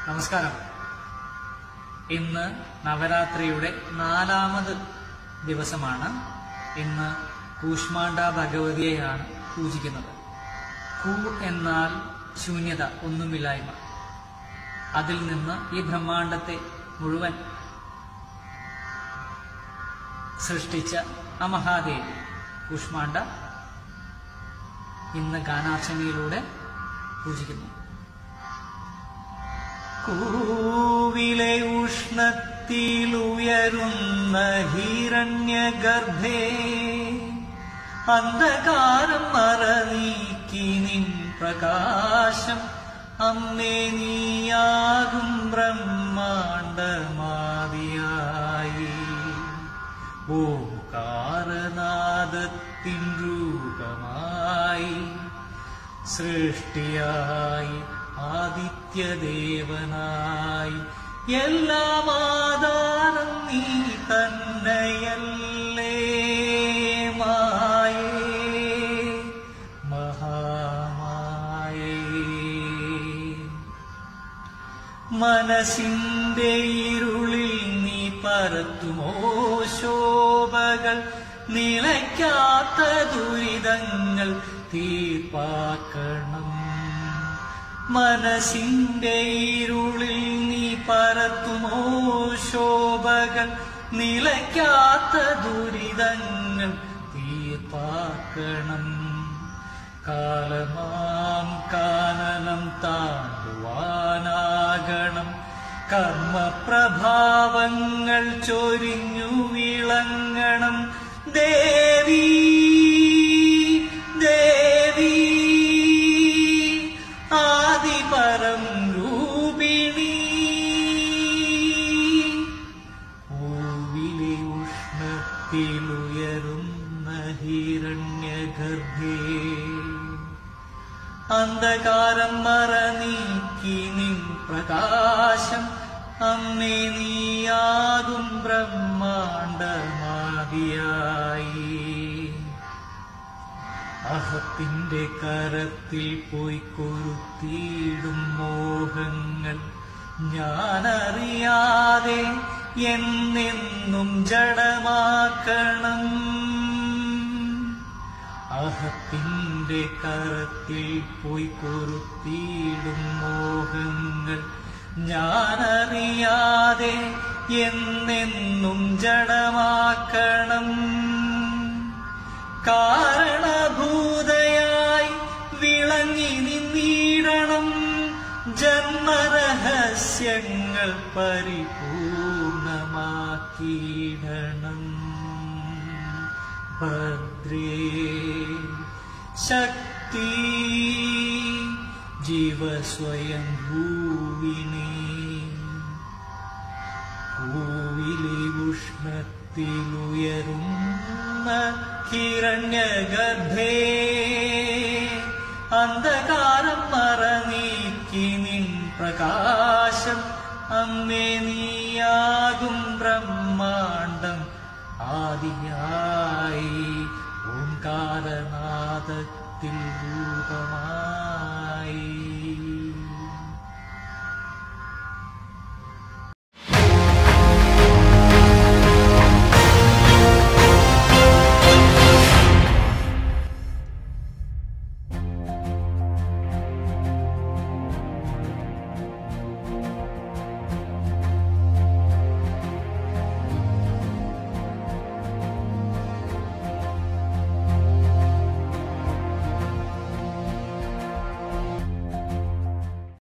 നമസ്കാരം ഇന്ന് നവരാത്രിയുടെ നാലാമത് ദിവസമാണ് ഇന്ന് കൂഷ്മാണ്ഡ ഭഗവതിയെയാണ് പൂജിക്കുന്നത് കൂ എന്നാൽ ശൂന്യത ഒന്നുമില്ലായ്മ അതിൽ നിന്ന് ഈ ബ്രഹ്മാണ്ടത്തെ മുഴുവൻ സൃഷ്ടിച്ച ആ മഹാദേവി കൂഷ്മാണ്ഡ ഇന്ന് ഗാനാർച്ചനയിലൂടെ പൂജിക്കുന്നു കൂവിലെ ഉഷ്ണത്തിലുയരുന്ന ഹിരണ്യഗർഭേ അന്ധകാരം മറനീക്കി നിൻ പ്രകാശം അമ്മേ നീയാകും ബ്രഹ്മാണ്ടമാതിയായി ഓംകാരനാദത്തിൻ രൂപമായി സൃഷ്ടിയായി ആദിത്യദേവനായി എല്ലാം ആധാരം നീ തന്നെയല്ലേ മായേ മഹാമായേ മനസ്സിന്റെ ഇരുളിൽ നീ പരത്തുമോ ശോഭകൾ നിലയ്ക്കാത്ത ദുരിതങ്ങൾ തീർപ്പാക്കണം മനസ്സിന്റെ ഇരുളിൽ നീ പരത്തുമോ ശോഭകൾ നിലയ്ക്കാത്ത ദുരിതങ്ങൾ തീർപ്പാക്കണം കാലമാം കാനനം താണ്ടുവാനാകണം കർമ്മപ്രഭാവങ്ങൾ ചൊരിഞ്ഞു വിളങ്ങണം ദേവി ദേവി ആദിപരം രൂപിണി പൂവിലെ ഉഷ്ണത്തിലുയരുന്ന ഹിരണ്യഗർഭേ അന്ധകാരം മറനീക്കി നിൻ പ്രകാശം അമ്മേ നീയാകും ബ്രഹ്മാണ്ടമാതിയായി അഹത്തിന്റെ കരത്തിൽ പോയി കൊരുത്തിയിടും മോഹങ്ങൾ ഞാനറിയാതെ എന്നെന്നും ജഡമാക്കണം അഹത്തിന്റെ കരത്തിൽ പോയി കൊരുത്തിയിടും മോഹങ്ങൾ ഞാനറിയാതെ എന്നെന്നും ജഡമാക്കണം കാരണഭൂതയായി വിളങ്ങി നിന്നിടണം ജന്മരഹസ്യങ്ങൾ പരിപൂർണമാക്കിയിടണം ഭദ്രേ ശക്തി ജീവസ്വയം ഭൂവിനെ ഭൂവിലെ ഉഷ്ണത്തിലുയരുന്ന ഹിരണ്യഗർഭേ അന്ധകാരം മറനീക്കി നിൻ പ്രകാശം അമ്മേ നീയാകും ബ്രഹ്മാണ്ടം ആദിയായി ഓംകാരനാദത്തിൽ രൂപമായി